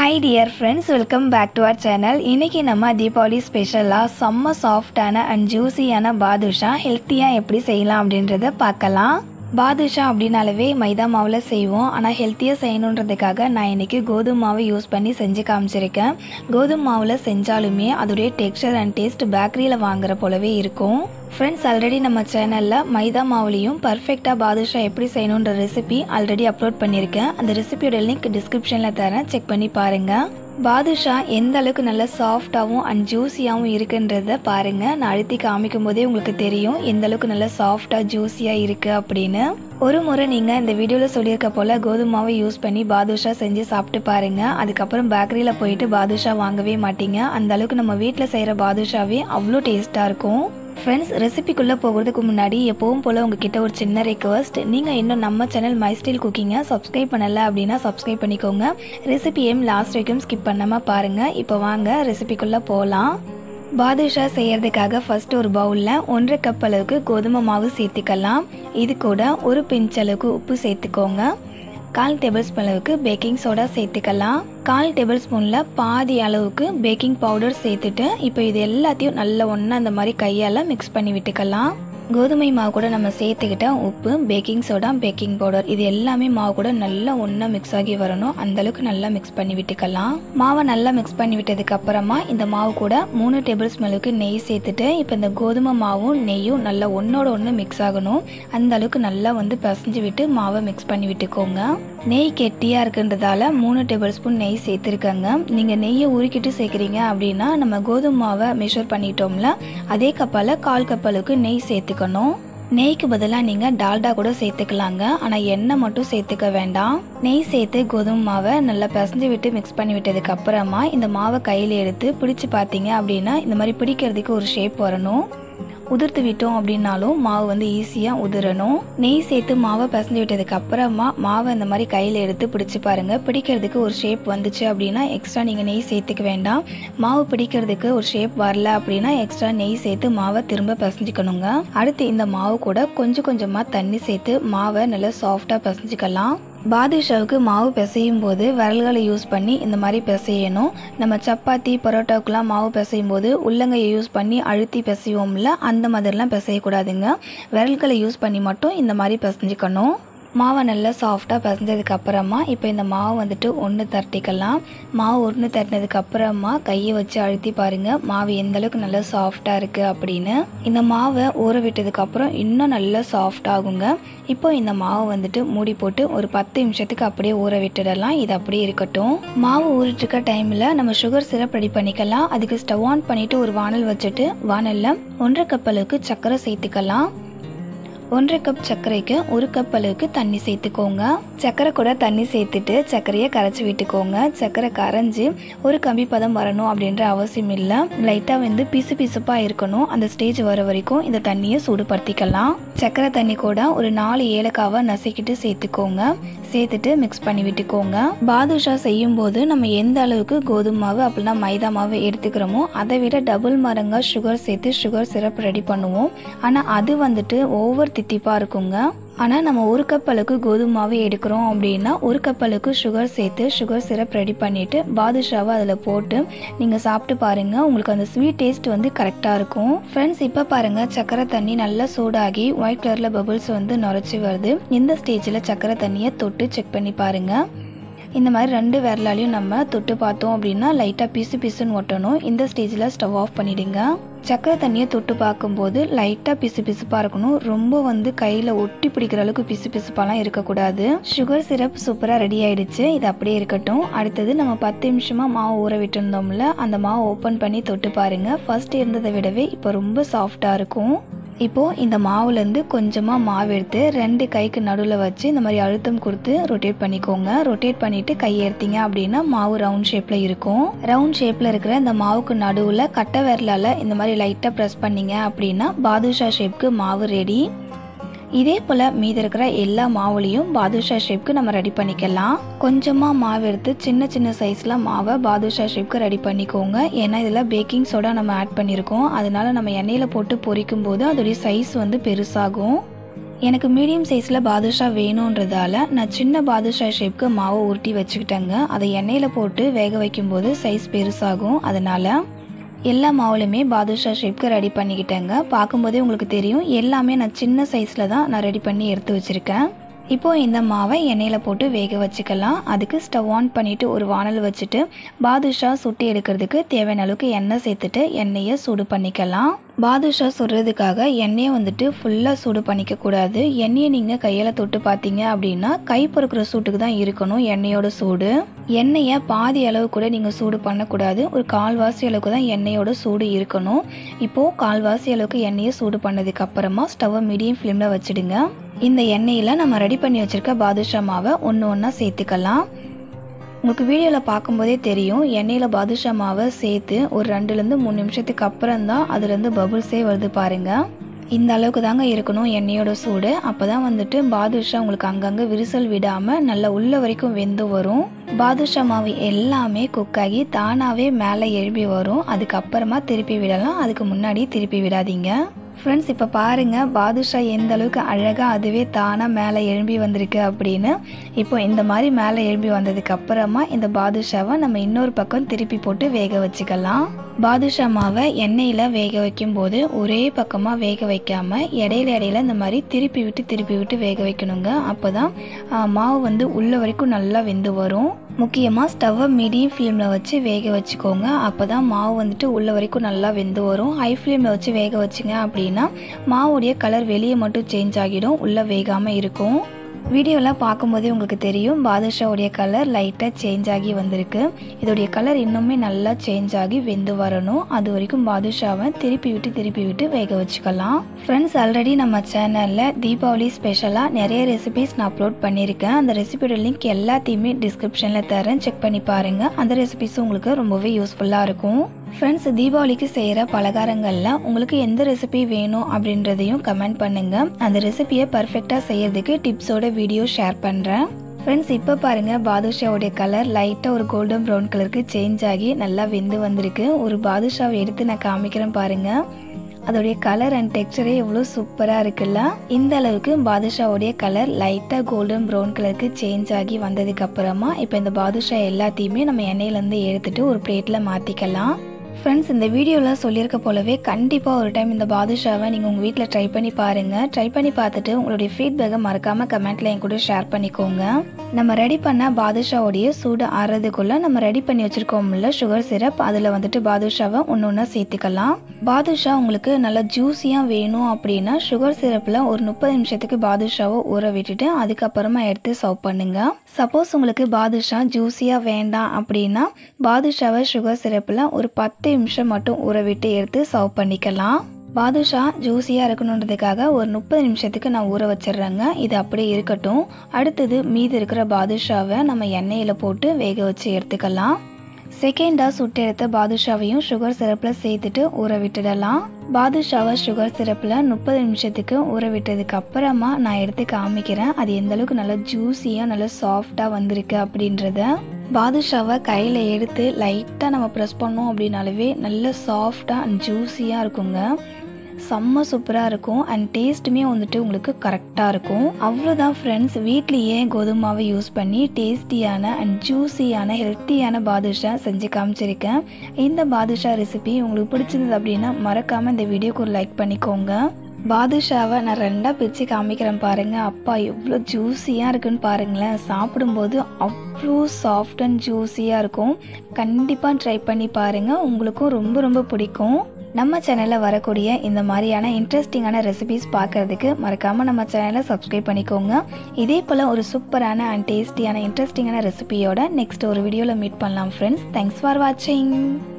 hi dear friends welcome back to our channel இன்றைக்கி நம்ம தீபாவளி ஸ்பெஷலாக செம்ம சாஃப்டான அண்ட் ஜூஸியான பாதுஷா ஹெல்த்தியாக எப்படி செய்யலாம் அப்படின்றத பார்க்கலாம் பாதுஷா அப்படின்னாலவே மைதா மாவில் செய்வோம் ஆனால் ஹெல்த்தியாக செய்யணுன்றதுக்காக நான் இன்றைக்கி கோதுமை மாவை யூஸ் பண்ணி செஞ்சு காமிச்சிருக்கேன் கோதுமை மாவில் செஞ்சாலுமே அதோடைய டெக்ஸ்சர் அண்ட் டேஸ்ட் பேக்கரியில் வாங்குற போலவே இருக்கும் ஃப்ரெண்ட்ஸ் ஆல்ரெடி நம்ம சேனலில் மைதா மாவுலேயும் பர்ஃபெக்டாக பாதுஷா எப்படி செய்யணுன்ற ரெசிபி ஆல்ரெடி அப்லோட் பண்ணியிருக்கேன் அந்த ரெசிபியோட லிங்க் டிஸ்கிரிப்ஷனில் தரேன் செக் பண்ணி பாருங்கள் பாதுஷா எந்த அளவுக்கு நல்ல சாஃப்டாகவும் அண்ட் ஜூஸியாகவும் இருக்குன்றத பாருங்கள் நான் அழுத்தி காமிக்கும் போதே உங்களுக்கு தெரியும் எந்த அளவுக்கு நல்ல சாஃப்டாக ஜூஸியாக இருக்குது அப்படின்னு ஒரு முறை நீங்கள் இந்த வீடியோவில் சொல்லியிருக்க போல் கோதுமாவை யூஸ் பண்ணி பாதுஷா செஞ்சு சாப்பிட்டு பாருங்கள் அதுக்கப்புறம் பேக்கரியில் போயிட்டு பாதுஷா வாங்கவே மாட்டீங்க அந்த அளவுக்கு நம்ம வீட்டில் செய்கிற பாதுஷாவே அவ்வளோ டேஸ்ட்டாக இருக்கும் ஃப்ரெண்ட்ஸ் ரெசிபிக்குள்ளே போகிறதுக்கு முன்னாடி எப்பவும் போல் உங்ககிட்ட ஒரு சின்ன ரெக்வஸ்ட் நீங்கள் இன்னும் நம்ம சேனல் மை ஸ்டைல் குக்கிங்கை சப்ஸ்கிரைப் பண்ணலை அப்படின்னா சப்ஸ்கிரைப் பண்ணிக்கோங்க ரெசிபியையும் லாஸ்ட் வரைக்கும் ஸ்கிப் பண்ணாமல் பாருங்கள் இப்போ வாங்க ரெசிபிக்குள்ளே போகலாம் பாதுஷா செய்யறதுக்காக ஃபர்ஸ்ட் ஒரு பவுலில் ஒன்றரை கப் அளவுக்கு கோதுமை மாவு சேர்த்துக்கலாம் இது கூட ஒரு பிஞ்ச் அளவுக்கு உப்பு சேர்த்துக்கோங்க கால் டேபிள் ஸ்பூன் அளவுக்கு பேக்கிங் சோடா சேர்த்துக்கலாம் கால் டேபிள் ஸ்பூனில் பாதி அளவுக்கு பேக்கிங் பவுடர் சேர்த்துட்டு இப்போ இது எல்லாத்தையும் நல்ல ஒன்றா அந்த மாதிரி கையால் மிக்ஸ் பண்ணி விட்டுக்கலாம் கோதுமை மாவு கூட நம்ம சேர்த்துக்கிட்ட உப்பு பேக்கிங் சோடா பேக்கிங் பவுடர் இது எல்லாமே மாவு கூட நல்லா ஒன்றா மிக்ஸ் ஆகி வரணும் அந்த அளவுக்கு நல்லா மிக்ஸ் பண்ணி விட்டுக்கலாம் மாவை நல்லா மிக்ஸ் பண்ணி விட்டதுக்கு அப்புறமா இந்த மாவு கூட மூணு டேபிள் ஸ்பூன் அளவுக்கு நெய் சேர்த்துட்டு இப்போ இந்த கோதுமை மாவும் நெய்யும் நல்லா ஒன்றோட ஒன்று மிக்ஸ் ஆகணும் அந்த அளவுக்கு நல்லா வந்து பிசைஞ்சு விட்டு மாவை மிக்ஸ் பண்ணி விட்டுக்கோங்க நெய் கெட்டியாக இருக்குன்றதால மூணு டேபிள் ஸ்பூன் நெய் சேர்த்துருக்கங்க நீங்கள் நெய்யை உருக்கிட்டு சேர்க்குறீங்க அப்படின்னா நம்ம கோதுமை மாவை மெஷர் பண்ணிட்டோம்ல அதே கப்பால் கால் கப் அளவுக்கு நெய் சேர்த்துக்கணும் நெய்க்கு பதிலாக நீங்கள் டால்டா கூட சேர்த்துக்கலாங்க ஆனால் எண்ணெய் மட்டும் சேர்த்துக்க வேண்டாம் நெய் சேர்த்து கோதுமை மாவை நல்லா பிசைஞ்சு விட்டு மிக்ஸ் பண்ணி விட்டதுக்கு அப்புறமா இந்த மாவை கையில் எடுத்து பிடிச்சு பார்த்தீங்க அப்படின்னா இந்த மாதிரி பிடிக்கிறதுக்கு ஒரு ஷேப் வரணும் உதிர்த்து விட்டோம் அப்படின்னாலும் மாவு வந்து ஈஸியாக உதிரணும் நெய் சேர்த்து மாவை பிசைஞ்சு விட்டதுக்கு அப்புறமா மாவை இந்த மாதிரி கையில் எடுத்து பிடிச்சு பாருங்க பிடிக்கிறதுக்கு ஒரு ஷேப் வந்துச்சு அப்படின்னா எக்ஸ்ட்ரா நீங்கள் நெய் சேர்த்துக்க வேண்டாம் மாவு பிடிக்கிறதுக்கு ஒரு ஷேப் வரல அப்படின்னா எக்ஸ்ட்ரா நெய் சேர்த்து மாவை திரும்ப பிசைஞ்சுக்கணுங்க அடுத்து இந்த மாவு கூட கொஞ்சம் கொஞ்சமாக தண்ணி சேர்த்து மாவை நல்லா சாஃப்டாக பிசைஞ்சுக்கலாம் பாதுஷாவுக்கு மாவு பிசையும் போது விரல்களை யூஸ் பண்ணி இந்த மாதிரி பிசையணும் நம்ம சப்பாத்தி பரோட்டாவுக்குலாம் மாவு பிசையும் போது உள்ளங்கையை யூஸ் பண்ணி அழுத்தி பிசைவோம்ல அந்த மாதிரிலாம் பிசையக்கூடாதுங்க விரல்களை யூஸ் பண்ணி மட்டும் இந்த மாதிரி பிசைஞ்சுக்கணும் மாவை நல்லா சாஃப்டாக பிசைஞ்சதுக்கு அப்புறமா இப்போ இந்த மாவு வந்துட்டு ஒன்று தரட்டிக்கலாம் மாவு ஒன்று தட்டினதுக்கு அப்புறமா கையை வச்சு அழுத்தி பாருங்கள் மாவு எந்த அளவுக்கு நல்லா சாஃப்டாக இருக்குது அப்படின்னு இந்த மாவை ஊற விட்டதுக்கு அப்புறம் இன்னும் நல்லா சாஃப்ட் ஆகுங்க இப்போ இந்த மாவை வந்துட்டு மூடி போட்டு ஒரு பத்து நிமிஷத்துக்கு அப்படியே ஊற விட்டுடலாம் இது அப்படியே இருக்கட்டும் மாவு ஊறிட்டு இருக்க டைமில் நம்ம சுகர் சிரப் ரெடி பண்ணிக்கலாம் அதுக்கு ஸ்டவ் ஆன் பண்ணிவிட்டு ஒரு வானல் வச்சுட்டு வானலில் ஒன்றரை கப் அளவுக்கு சர்க்கரை சேர்த்துக்கலாம் ஒன்றரை கப் சர்க்கரைக்கு ஒரு கப் அளவுக்கு தண்ணி சேர்த்துக்கோங்க சர்க்கரை கூட தண்ணி சேர்த்துட்டு சர்க்கரையை கரைச்சி விட்டுக்கோங்க சர்க்கரை கரைஞ்சி ஒரு கம்பி பதம் வரணும் அப்படின்ற அவசியம் இல்லை லைட்டாக வந்து பிசு பிசுப்பாக இருக்கணும் அந்த ஸ்டேஜ் வர வரைக்கும் இந்த தண்ணியை சூடுபடுத்திக்கலாம் சர்க்கரை தண்ணி கூட ஒரு நாலு ஏலக்காவை நசுக்கிட்டு சேர்த்துக்கோங்க சேர்த்துட்டு மிக்ஸ் பண்ணி விட்டுக்கோங்க பாதுஷா செய்யும் போது நம்ம எந்த அளவுக்கு கோதுமை மாவு அப்படின்னா மைதா மாவு எடுத்துக்கிறோமோ அதை விட டபுள் மடங்கா சுகர் சேர்த்து சுகர் சிரப் ரெடி பண்ணுவோம் ஆனால் அது வந்துட்டு ஓவர் தித்திப்பாக இருக்குங்க ஆனால் நம்ம ஒரு கப் அளவுக்கு கோதுமை மாவு எடுக்கிறோம் அப்படின்னா ஒரு கப் அளவுக்கு சுகர் சேர்த்து சுகர் சிரப் ரெடி பண்ணிவிட்டு பாதுஷாவை அதில் போட்டு நீங்கள் சாப்பிட்டு பாருங்கள் உங்களுக்கு அந்த ஸ்வீட் டேஸ்ட் வந்து கரெக்டாக இருக்கும் ஃப்ரெண்ட்ஸ் இப்போ பாருங்கள் சக்கரை தண்ணி நல்லா சூடாகி ஒயிட் கலரில் பபிள்ஸ் வந்து நுரைச்சி வருது இந்த ஸ்டேஜில் சக்கரை தண்ணியை தொட்டு செக் பண்ணி பாருங்கள் இந்த மாதிரி ரெண்டு விரலாலையும் நம்ம தொட்டு பார்த்தோம் அப்படின்னா லைட்டாக பிசு பிசுன்னு ஒட்டணும் இந்த ஸ்டேஜில் ஸ்டவ் ஆஃப் பண்ணிடுங்க சக்கரை தண்ணியை தொட்டு பார்க்கும்போது லைட்டாக பிசு பிசுப்பாக இருக்கணும் ரொம்ப வந்து கையில் ஒட்டி பிடிக்கிற அளவுக்கு பிசு பிசுப்பாலாம் இருக்கக்கூடாது சுகர் சிரப் சூப்பராக ரெடி ஆயிடுச்சு இது அப்படியே இருக்கட்டும் அடுத்தது நம்ம பத்து நிமிஷமாக மாவு ஊற விட்டுருந்தோம்ல அந்த மாவு ஓப்பன் பண்ணி தொட்டு பாருங்கள் ஃபர்ஸ்ட் இருந்ததை விடவே இப்போ ரொம்ப சாஃப்டாக இருக்கும் இப்போது இந்த மாவுலேருந்து கொஞ்சமாக மாவு எடுத்து ரெண்டு கைக்கு நடுவில் வச்சு இந்த மாதிரி அழுத்தம் கொடுத்து ரொட்டேட் பண்ணிக்கோங்க ரொட்டேட் பண்ணிவிட்டு கை எடுத்தீங்க அப்படின்னா மாவு ரவுண்ட் ஷேப்பில் இருக்கும் ரவுண்ட் ஷேப்பில் இருக்கிற இந்த மாவுக்கு நடுவில் கட்டை விரலால் இந்த மாதிரி லைட்டாக ப்ரெஸ் பண்ணீங்க அப்படின்னா பாதுஷா ஷேப்க்கு மாவு ரெடி இதே போல் மீதி இருக்கிற எல்லா மாவுலையும் பாதுஷா ஷேப்க்கு நம்ம ரெடி பண்ணிக்கலாம் கொஞ்சமாக மாவு எடுத்து சின்ன சின்ன சைஸில் மாவை பாதுஷா ஷேப்க்கு ரெடி பண்ணிக்கோங்க ஏன்னா இதில் பேக்கிங் சோடா நம்ம ஆட் பண்ணியிருக்கோம் அதனால நம்ம எண்ணெயில் போட்டு பொரிக்கும் போது அதோடைய சைஸ் வந்து பெருசாகும் எனக்கு மீடியம் சைஸில் பாதுஷா வேணுன்றதால நான் சின்ன பாதுஷா ஷேப்க்கு மாவை உருட்டி வச்சுக்கிட்டேங்க அதை எண்ணெயில் போட்டு வேக வைக்கும்போது சைஸ் பெருசாகும் அதனால் எல்லா மாவுலையுமே பாதுஷா ஷேப்க்கு ரெடி பண்ணிக்கிட்டேங்க பார்க்கும்போதே உங்களுக்கு தெரியும் எல்லாமே நான் சின்ன சைஸில் தான் நான் ரெடி பண்ணி எடுத்து வச்சுருக்கேன் இப்போது இந்த மாவை எண்ணெயில் போட்டு வேக வச்சுக்கலாம் அதுக்கு ஸ்டவ் ஆன் பண்ணிவிட்டு ஒரு வானல் வச்சுட்டு பாதுஷா சுட்டி எடுக்கிறதுக்கு தேவையான அளவுக்கு எண்ணெய் சேர்த்துட்டு எண்ணெயை சூடு பண்ணிக்கலாம் பாதுஷா சுடுறதுக்காக எண்ணெயை வந்துட்டு ஃபுல்லாக சூடு பண்ணிக்க கூடாது எண்ணெயை நீங்கள் கையில் தொட்டு பார்த்தீங்க அப்படின்னா கை பொறுக்கிற சூட்டுக்கு தான் இருக்கணும் எண்ணெயோட சூடு எண்ணெயை பாதி அளவு கூட நீங்கள் சூடு பண்ணக்கூடாது ஒரு கால்வாசி அளவுக்கு தான் எண்ணெயோட சூடு இருக்கணும் இப்போது கால்வாசி அளவுக்கு எண்ணெயை சூடு பண்ணதுக்கு அப்புறமா ஸ்டவ்வை மீடியம் ஃப்ளேமில் வச்சுடுங்க இந்த எண்ணெயில் நம்ம ரெடி பண்ணி வச்சுருக்க பாதுஷா மாவை ஒன்று ஒன்றா சேர்த்துக்கலாம் உங்களுக்கு வீடியோவில் பார்க்கும்போதே தெரியும் எண்ணெயில் பாதுஷா மாவை சேர்த்து ஒரு ரெண்டுலேருந்து மூணு நிமிஷத்துக்கு அப்புறம் தான் அதுலேருந்து பபுள்ஸே வருது பாருங்கள் இந்த அளவுக்கு தாங்க இருக்கணும் எண்ணெயோட சூடு அப்போ தான் வந்துட்டு பாதுஷா உங்களுக்கு அங்கங்கே விரிசல் விடாமல் நல்லா உள்ள வரைக்கும் வெந்து வரும் பாதுஷா மாவு எல்லாமே குக் ஆகி தானாகவே மேலே எழுப்பி வரும் அதுக்கப்புறமா திருப்பி விடலாம் அதுக்கு முன்னாடி திருப்பி விடாதீங்க ஃப்ரெண்ட்ஸ் இப்போ பாருங்கள் பாதுஷா எந்த அளவுக்கு அழகாக அதுவே தானாக மேலே எழும்பி வந்திருக்கு அப்படின்னு இப்போ இந்த மாதிரி மேலே எழும்பி வந்ததுக்கு அப்புறமா இந்த பாதுஷாவை நம்ம இன்னொரு பக்கம் திருப்பி போட்டு வேக வச்சுக்கலாம் பாதுஷா மாவை எண்ணெயில் வேக வைக்கும் போது ஒரே பக்கமாக வேக வைக்காமல் இடையில இடையில இந்த மாதிரி திருப்பி விட்டு திருப்பி விட்டு வேக வைக்கணுங்க அப்போ தான் மாவு வந்து உள்ள வரைக்கும் நல்லா வெந்து வரும் முக்கியமாக ஸ்டவ்வை மீடியம் ஃப்ளேமில் வச்சு வேக வச்சுக்கோங்க அப்போ தான் மாவு வந்துட்டு உள்ள வரைக்கும் நல்லா வெந்து வரும் ஹை ஃப்ளேமில் வச்சு வேக வச்சிங்க அப்படின்னா மாவுடைய கலர் வெளியே மட்டும் சேஞ்ச் ஆகிடும் உள்ளே வேகாமல் இருக்கும் வீடியோலாம் பார்க்கும்போதே உங்களுக்கு தெரியும் பாதுஷாவுடைய கலர் லைட்டாக சேஞ்ச் ஆகி வந்திருக்கு இதோடைய கலர் இன்னுமே நல்லா சேஞ்ச் ஆகி வெந்து வரணும் அது வரைக்கும் பாதுஷாவை திருப்பி விட்டு திருப்பி விட்டு வேக வச்சுக்கலாம் ஃப்ரெண்ட்ஸ் ஆல்ரெடி நம்ம சேனலில் தீபாவளி ஸ்பெஷலாக நிறைய ரெசிபிஸ் நான் அப்லோட் பண்ணியிருக்கேன் அந்த ரெசிபியோட லிங்க் எல்லாத்தையுமே டிஸ்கிரிப்ஷனில் தரேன் செக் பண்ணி பாருங்கள் அந்த ரெசிபிஸும் உங்களுக்கு ரொம்பவே யூஸ்ஃபுல்லாக இருக்கும் ஃப்ரெண்ட்ஸ் தீபாவளிக்கு செய்கிற பலகாரங்களில் உங்களுக்கு எந்த ரெசிபி வேணும் அப்படின்றதையும் கமெண்ட் பண்ணுங்கள் அந்த ரெசிபியை பர்ஃபெக்டாக செய்யறதுக்கு டிப்ஸோட வீடியோ ஷேர் பண்ணுறேன் ஃப்ரெண்ட்ஸ் இப்போ பாருங்கள் பாதுஷாவுடைய கலர் லைட்டாக ஒரு கோல்டன் ப்ரௌன் கலருக்கு சேஞ்ச் ஆகி நல்லா வெந்து வந்திருக்கு ஒரு பாதுஷாவை எடுத்து நான் காமிக்கிறேன் பாருங்கள் அதோடைய கலர் அண்ட் டெக்ஸ்டரே எவ்வளோ சூப்பராக இருக்குல்ல இந்த அளவுக்கு பாதுஷாவுடைய கலர் லைட்டாக கோல்டன் ப்ரௌன் கலருக்கு சேஞ்ச் ஆகி வந்ததுக்கு அப்புறமா இப்போ இந்த பாதுஷா எல்லாத்தையுமே நம்ம எண்ணெயிலேருந்து எடுத்துட்டு ஒரு பிளேட்டில் மாற்றிக்கலாம் ஃப்ரெண்ட்ஸ் இந்த வீடியோவில் சொல்லியிருக்க போலவே கண்டிப்பாக ஒரு டைம் இந்த பாதுஷாவை நீங்கள் உங்கள் வீட்டில் ட்ரை பண்ணி பாருங்கள் ட்ரை பண்ணி பார்த்துட்டு உங்களுடைய ஃபீட்பேக்கை மறக்காமல் கமெண்ட்டில் என் கூட ஷேர் பண்ணிக்கோங்க நம்ம ரெடி பண்ண பாதுஷாவுடைய சூடு ஆறதுக்குள்ளே நம்ம ரெடி பண்ணி வச்சுருக்கோம்ல சுகர் சிரப் அதில் வந்துட்டு பாதுஷாவை ஒன்று ஒன்றா சேர்த்துக்கலாம் பாதுஷா உங்களுக்கு நல்லா ஜூஸியாக வேணும் அப்படின்னா சுகர் சிரப்பில் ஒரு முப்பது நிமிஷத்துக்கு பாதுஷாவை ஊற விட்டுட்டு அதுக்கப்புறமா எடுத்து சர்வ் பண்ணுங்கள் சப்போஸ் உங்களுக்கு பாதுஷா ஜூஸியாக வேண்டாம் அப்படின்னா பாதுஷாவை சுகர் சிரப்பில் ஒரு பத்து நிமிஷம் மட்டும் ஊற விட்டு எடுத்து சர்வ் பண்ணிக்கலாம் பாதுஷா ஜூஸியாக இருக்கணுன்றதுக்காக ஒரு முப்பது நிமிஷத்துக்கு நான் ஊற வச்சிடுறேங்க இது அப்படியே இருக்கட்டும் அடுத்தது மீதி இருக்கிற பாதுஷாவை நம்ம எண்ணெயில் போட்டு வேக வச்சு எடுத்துக்கலாம் செகண்டாக சுட்டு எடுத்த பாதுஷாவையும் சுகர் சிரப்பில் சேர்த்துட்டு ஊற விட்டுடலாம் பாதுஷாவை சுகர் சிரப்பில் முப்பது நிமிஷத்துக்கு ஊற விட்டதுக்கு அப்புறமா நான் எடுத்து காமிக்கிறேன் அது எந்த அளவுக்கு நல்லா ஜூஸியாக நல்லா சாஃப்டாக வந்திருக்கு அப்படின்றத பாதுஷாவை கையில் எடுத்து லைட்டாக நம்ம ப்ரெஸ் பண்ணோம் அப்படின்னாலவே நல்ல சாஃப்டாக அண்ட் ஜூஸியாக இருக்குங்க செம்ம சூப்பராக இருக்கும் அண்ட் டேஸ்ட்டுமே வந்துட்டு உங்களுக்கு கரெக்டாக இருக்கும் அவ்வளோதான் ஃப்ரெண்ட்ஸ் வீட்லேயே கோதுமாவை யூஸ் பண்ணி டேஸ்டியான அண்ட் ஜூஸியான ஹெல்த்தியான பாதுஷா செஞ்சு காமிச்சிருக்கேன் இந்த பாதுஷா ரெசிபி உங்களுக்கு பிடிச்சிருந்தது அப்படின்னா மறக்காமல் இந்த வீடியோக்கு ஒரு லைக் பண்ணிக்கோங்க பாதுஷாவை நான் ரெண்டாக பிரித்து காமிக்கிறேன் பாருங்கள் அப்பா எவ்வளோ ஜூஸியாக இருக்குன்னு பாருங்களேன் சாப்பிடும்போது அவ்வளோ சாஃப்ட் அண்ட் ஜூஸியாக இருக்கும் கண்டிப்பாக ட்ரை பண்ணி பாருங்கள் உங்களுக்கும் ரொம்ப ரொம்ப பிடிக்கும் நம்ம சேனலில் வரக்கூடிய இந்த மாதிரியான இன்ட்ரெஸ்டிங்கான ரெசிபிஸ் பார்க்கறதுக்கு மறக்காமல் நம்ம சேனலை சப்ஸ்கிரைப் பண்ணிக்கோங்க இதே போல் ஒரு சூப்பரான அண்ட் டேஸ்டியான இன்ட்ரெஸ்டிங்கான ரெசிபியோட நெக்ஸ்ட் ஒரு வீடியோவில் மீட் பண்ணலாம் ஃப்ரெண்ட்ஸ் தேங்க்ஸ் ஃபார் வாட்சிங்